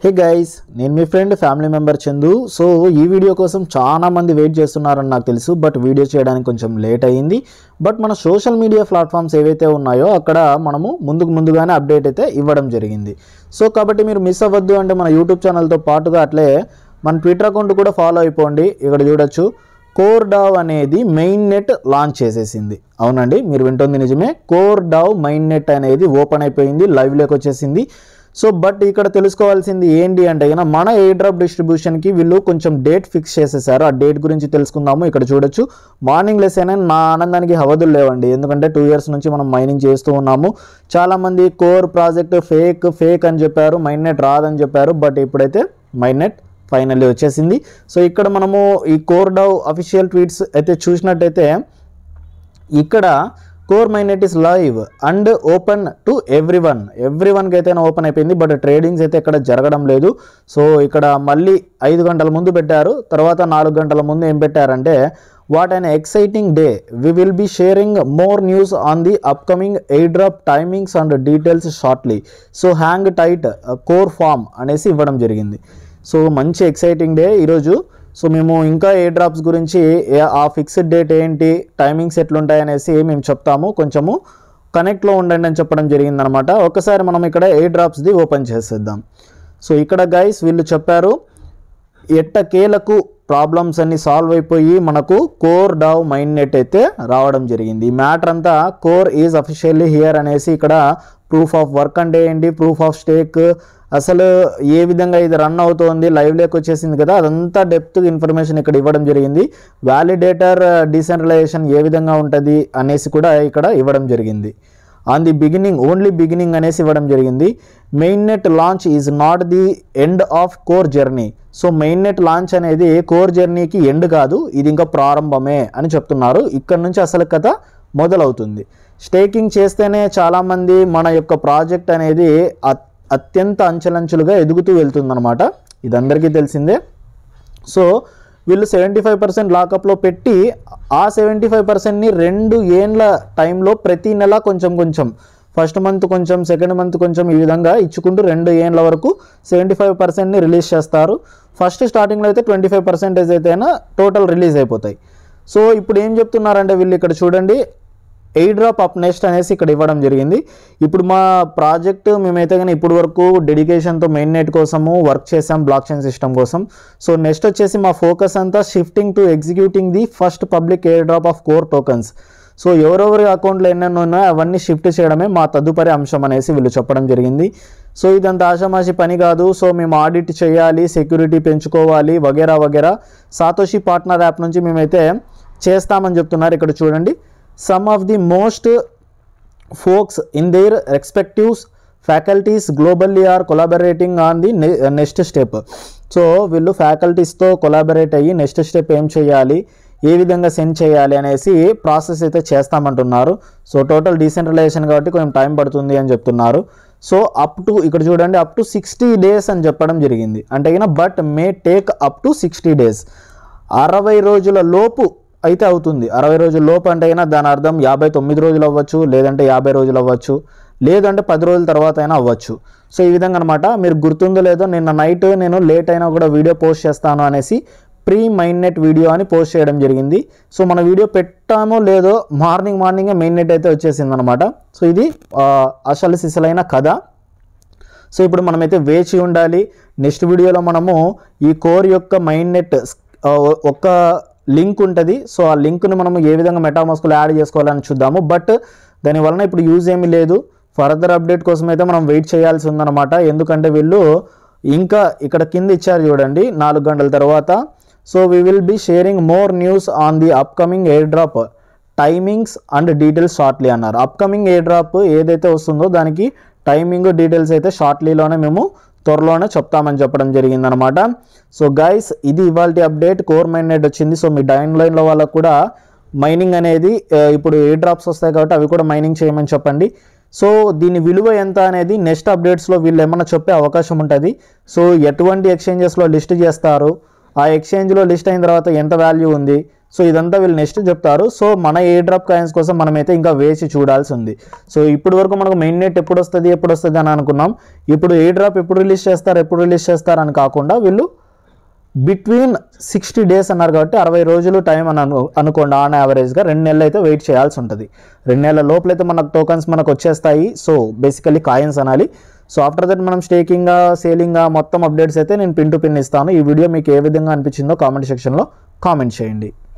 హే guys నేను మీ friend family member Chandu so ఈ వీడియో కోసం చాలా మంది వెయిట్ చేస్తున్నారని నాకు తెలుసు బట్ వీడియో చేయడానికి కొంచెం లేట్ అయ్యింది బట్ మన సోషల్ మీడియా ప్లాట్ఫామ్స్ ఏవైతే ఉన్నాయో అక్కడ మనము ముందుకు ముందుగానే అప్డేట్ అయితే ఇవ్వడం జరిగింది సో కాబట్టి మీరు మిస్ అవ్వద్దు అంటే మన యూట్యూబ్ ఛానల్తో పాటుగా అట్లే మన ట్విట్టర్ అకౌంట్ కూడా ఫాలో అయిపోండి ఇక్కడ చూడొచ్చు కోర్ డావ్ అనేది మెయిన్ నెట్ లాంచ్ చేసేసింది అవునండి మీరు వింటుంది నిజమే కోర్ డావ్ మెయిన్ నెట్ అనేది ఓపెన్ అయిపోయింది లైవ్లోకి వచ్చేసింది సో బట్ ఇక్కడ తెలుసుకోవాల్సింది ఏంటి అంటే కనుక మన ఎయిర్ డ్రాప్ డిస్ట్రిబ్యూషన్కి వీళ్ళు కొంచెం డేట్ ఫిక్స్ చేసేసారు ఆ డేట్ గురించి తెలుసుకుందాము ఇక్కడ చూడొచ్చు మార్నింగ్ లెస్ అయినా నా ఆనందానికి హవదులు లేవండి ఎందుకంటే టూ ఇయర్స్ నుంచి మనం మైనింగ్ చేస్తూ ఉన్నాము చాలామంది కోర్ ప్రాజెక్ట్ ఫేక్ ఫేక్ అని చెప్పారు మైండ్ నెట్ రాదని చెప్పారు బట్ ఇప్పుడైతే మైండ్ నెట్ ఫైనల్లీ వచ్చేసింది సో ఇక్కడ మనము ఈ కోర్ డవ్ అఫీషియల్ ట్వీట్స్ అయితే చూసినట్టయితే ఇక్కడ Core mainnet is live and open to everyone ఎవ్రీ వన్కి అయితే ఓపెన్ అయిపోయింది బట్ ట్రేడింగ్స్ అయితే ఇక్కడ జరగడం లేదు సో ఇక్కడ మళ్ళీ ఐదు గంటల ముందు పెట్టారు తర్వాత నాలుగు గంటల ముందు ఏం పెట్టారంటే what an exciting day we will be sharing more news on the upcoming airdrop timings and details shortly so hang tight Core fam అనేసి ఇవ్వడం జరిగింది సో మంచి ఎక్సైటింగ్ డే ఈరోజు సో మేము ఇంకా ఏ డ్రాప్స్ గురించి ఏ- ఆ ఫిక్స్డ్ డేట్ ఏంటి టైమింగ్స్ ఎట్లుంటాయి అనేసి మేము చెప్తాము కొంచెము కనెక్ట్లో ఉండండి అని చెప్పడం జరిగిందనమాట ఒకసారి మనం ఇక్కడ ఏ డ్రాప్స్ది ఓపెన్ చేసేద్దాం సో ఇక్కడ గైస్ వీళ్ళు చెప్పారు ఎట్టకేలకు ప్రాబ్లమ్స్ అన్ని సాల్వ్ అయిపోయి మనకు కోర్ డావ్ మైండ్ నెట్ అయితే రావడం జరిగింది ఈ మ్యాటర్ అంతా కోర్ ఈజ్ అఫీషియల్లీ హియర్ అనేసి ఇక్కడ ప్రూఫ్ ఆఫ్ వర్క్ అంటే ఏంటి ప్రూఫ్ ఆఫ్ స్టేక్ అసలు ఏ విధంగా ఇది రన్ అవుతోంది లైవ్ లేక్ వచ్చేసింది కదా అదంతా డెప్త్ ఇన్ఫర్మేషన్ ఇక్కడ ఇవ్వడం జరిగింది వ్యాలిడేటర్ డీసెంట్రలైజేషన్ ఏ విధంగా ఉంటుంది అనేసి కూడా ఇక్కడ ఇవ్వడం జరిగింది on the beginning only beginning అనేసి ఇవ్వడం జరిగింది main net launch is not the end of Core journey so main net launch అనేది కోర్ జర్నీకి ఎండ్ కాదు ఇది ఇంకా ప్రారంభమే అని చెప్తున్నారు ఇక్కడ నుంచి అసలు కథ మొదలవుతుంది స్టేకింగ్ చేస్తేనే చాలామంది మన యొక్క ప్రాజెక్ట్ అనేది అత్- అత్యంత అంచెలంచెలుగా ఎదుగుతూ వెళ్తుందన్నమాట ఇది అందరికీ తెలిసిందే సో వీళ్ళు సెవెంటీ ఫైవ్ పర్సెంట్ లాకప్లో పెట్టి ఆ సెవెంటీ ఫైవ్ పర్సెంట్ని రెండు ఏండ్ల టైంలో ప్రతి నెల కొంచెం కొంచెం ఫస్ట్ మంత్ కొంచెం సెకండ్ మంత్ కొంచెం ఈ విధంగా ఇచ్చుకుంటూ రెండు ఏండ్ల వరకు సెవెంటీ ఫైవ్ పర్సెంట్ని రిలీజ్ చేస్తారు ఫస్ట్ స్టార్టింగ్లో అయితే ట్వంటీ ఫైవ్ పర్సెంటేజ్ అయితేనా టోటల్ రిలీజ్ అయిపోతాయి సో ఇప్పుడు ఏం చెప్తున్నారంటే వీళ్ళు ఇక్కడ చూడండి ఎయిర్ డ్రాప్ అప్ నెక్స్ట్ అనేసి ఇక్కడ ఇవ్వడం జరిగింది ఇప్పుడు మా ప్రాజెక్ట్ మేమైతే కానీ ఇప్పుడు వరకు డెడికేషన్తో మెయిన్ నెట్ కోసము వర్క్ చేసాం బ్లాక్ చైన్ సిస్టమ్ కోసం సో నెక్స్ట్ వచ్చేసి మా ఫోకస్ అంతా shifting to executing the first public airdrop of Core tokens so ఎవరెవరి అకౌంట్లో ఎన్నెన్ని ఉన్నాయో అవన్నీ షిఫ్ట్ చేయడమే మా తదుపరి అంశం అనేసి వీళ్ళు చెప్పడం జరిగింది సో ఇదంతా ఆషామాషి పని కాదు సో మేము ఆడిట్ చేయాలి సెక్యూరిటీ పెంచుకోవాలి వగేరా వగేరా సాతోషి పార్ట్నర్ యాప్ నుంచి మేమైతే చేస్తామని చెప్తున్నారు ఇక్కడ చూడండి some of the most folks in their respectives faculties globally are collaborating on the next step so వీళ్ళు ఫ్యాకల్టీస్తో కొలాబరేట్ అయ్యి నెక్స్ట్ స్టెప్ ఏం చేయాలి ఏ విధంగా సెండ్ చేయాలి అనేసి ప్రాసెస్ అయితే చేస్తామంటున్నారు సో టోటల్ డీసెంట్రలైజేషన్ కాబట్టి కొంచెం టైం పడుతుంది అని చెప్తున్నారు సో అప్ టు ఇక్కడ చూడండి అప్ టు సిక్స్టీ డేస్ అని చెప్పడం జరిగింది అంటే అయినా but may take up to sixty days అరవై రోజుల లోపు అయితే అవుతుంది అరవై రోజుల లోపు అంటే అయినా దాని అర్థం యాభై తొమ్మిది రోజులు అవ్వచ్చు లేదంటే యాభై రోజులు అవ్వచ్చు లేదంటే పది రోజుల తర్వాత అయినా అవ్వచ్చు సో ఈ విధంగా అనమాట మీరు గుర్తుందో లేదో నిన్న నైట్ నేను లేట్ అయినా కూడా వీడియో పోస్ట్ చేస్తాను అనేసి ప్రీ మైండ్ నెట్ వీడియో అని పోస్ట్ చేయడం జరిగింది సో మన వీడియో పెట్టామో లేదో మార్నింగ్ మార్నింగే మెయిన్ నెట్ అయితే వచ్చేసింది అనమాట సో ఇది ఆ, అసలు సిసలైన కథ సో ఇప్పుడు మనమైతే వేచి ఉండాలి నెక్స్ట్ వీడియోలో మనము ఈ కోర్ యొక్క మైండ్ నెట్ ఒక లింక్ ఉంటుంది సో ఆ లింక్ను మనము ఏ విధంగా మెటామాస్కులో యాడ్ చేసుకోవాలని చూద్దాము బట్ దాని వలన ఇప్పుడు యూజ్ ఏమీ లేదు ఫర్దర్ అప్డేట్ కోసం అయితే మనం వెయిట్ చేయాల్సి ఉందన్నమాట ఎందుకంటే వీళ్ళు ఇంకా ఇక్కడ కింద ఇచ్చారు చూడండి నాలుగు గంటల తర్వాత so we will be sharing more news on the upcoming airdrop timings and details shortly అన్నారు అప్కమింగ్ ఎయిర్ డ్రాప్ ఏదైతే వస్తుందో దానికి టైమింగ్ డీటెయిల్స్ అయితే షార్ట్లీలోనే మేము త్వరలోనే చెప్తామని చెప్పడం జరిగిందనమాట సో గైస్ ఇది ఇవాళ అప్డేట్ కోర్ మైండ్ నెట్ వచ్చింది సో మీ డైన్ లైన్లో వాళ్ళకు కూడా మైనింగ్ అనేది ఆ, ఇప్పుడు ఏ డ్రాప్స్ వస్తాయి కాబట్టి అవి కూడా మైనింగ్ చేయమని చెప్పండి సో దీని విలువ ఎంత అనేది నెక్స్ట్ అప్డేట్స్లో వీళ్ళు ఏమన్నా చెప్పే అవకాశం ఉంటుంది సో ఎటువంటి ఎక్స్చేంజెస్లో లిస్ట్ చేస్తారు ఆ ఎక్స్చేంజ్లో లిస్ట్ అయిన తర్వాత ఎంత వాల్యూ ఉంది సో ఇదంతా వీళ్ళు నెక్స్ట్ చెప్తారు సో మన ఏ డ్రాప్ కాయిన్స్ కోసం మనమైతే ఇంకా వేచి చూడాల్సి ఉంది సో ఇప్పటి వరకు మనకు మెయిన్ నెట్ ఎప్పుడు వస్తుంది ఎప్పుడు వస్తుంది అని అనుకున్నాం ఇప్పుడు ఏ డ్రాప్ ఎప్పుడు రిలీజ్ చేస్తారు ఎప్పుడు రిలీజ్ చేస్తారు అని కాకుండా వీళ్ళు బిట్వీన్ సిక్స్టీ డేస్ అన్నారు కాబట్టి అరవై రోజులు టైం అని అను అనుకోండి ఆన్ యావరేజ్గా రెండు నెలలు అయితే వెయిట్ చేయాల్సి ఉంటుంది రెండు నెలల లోపలైతే మనకు టోకన్స్ మనకు వచ్చేస్తాయి సో బేసికలీ కాయిన్స్ అనాలి సో ఆఫ్టర్ దట్ మనం స్టేకింగ్గా సేలింగ్గా మొత్తం అప్డేట్స్ అయితే నేను పిన్ టు పిన్ ఇస్తాను ఈ వీడియో మీకు ఏ విధంగా అనిపించిందో కామెంట్ సెక్షన్లో కామెంట్ చేయండి